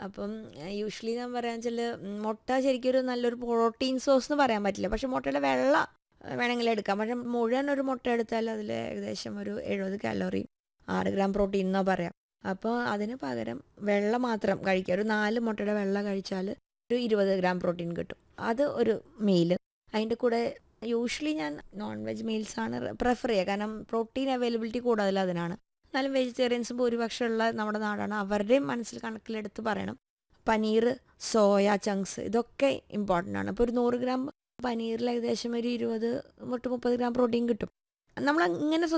അപ്പം യൂഷ്വലി ഞാൻ പറയാന്ന് വെച്ചാൽ മുട്ട ശരിക്കും ഒരു നല്ലൊരു പ്രോട്ടീൻ സോഴ്സ് എന്ന് പറയാൻ പറ്റില്ല പക്ഷെ മുട്ടയുടെ വെള്ള വേണമെങ്കിൽ എടുക്കാം പക്ഷെ മുഴുവൻ ഒരു മുട്ട എടുത്താൽ അതിൽ ഏകദേശം ഒരു എഴുപത് കാലറി ആറ് ഗ്രാം പ്രോട്ടീൻ എന്നാ പറയാം അപ്പോൾ അതിന് പകരം വെള്ള മാത്രം കഴിക്കുക ഒരു നാല് മുട്ടയുടെ വെള്ള കഴിച്ചാൽ ഒരു ഇരുപത് ഗ്രാം പ്രോട്ടീൻ കിട്ടും അത് ഒരു മീല് അതിൻ്റെ കൂടെ യൂഷ്വലി ഞാൻ നോൺ വെജ് മീൽസ് ആണ് പ്രിഫർ ചെയ്യുക കാരണം പ്രോട്ടീൻ അവൈലബിലിറ്റി കൂടുതൽ അതിനാണ് എന്നാലും വെജിറ്റേറിയൻസും ഭൂരിപക്ഷം ഉള്ള നമ്മുടെ നാടാണ് അവരുടെയും മനസ്സിൽ കണക്കിലെടുത്ത് പറയണം പനീർ സോയ ചങ്ക്സ് ഇതൊക്കെ ഇമ്പോർട്ടൻ്റ് ആണ് അപ്പോൾ ഒരു നൂറ് ഗ്രാം പനീറിൽ ഏകദേശം ഒരു ഇരുപത് തൊട്ട് മുപ്പത് ഗ്രാം പ്രോട്ടീൻ കിട്ടും നമ്മൾ ഇങ്ങനെ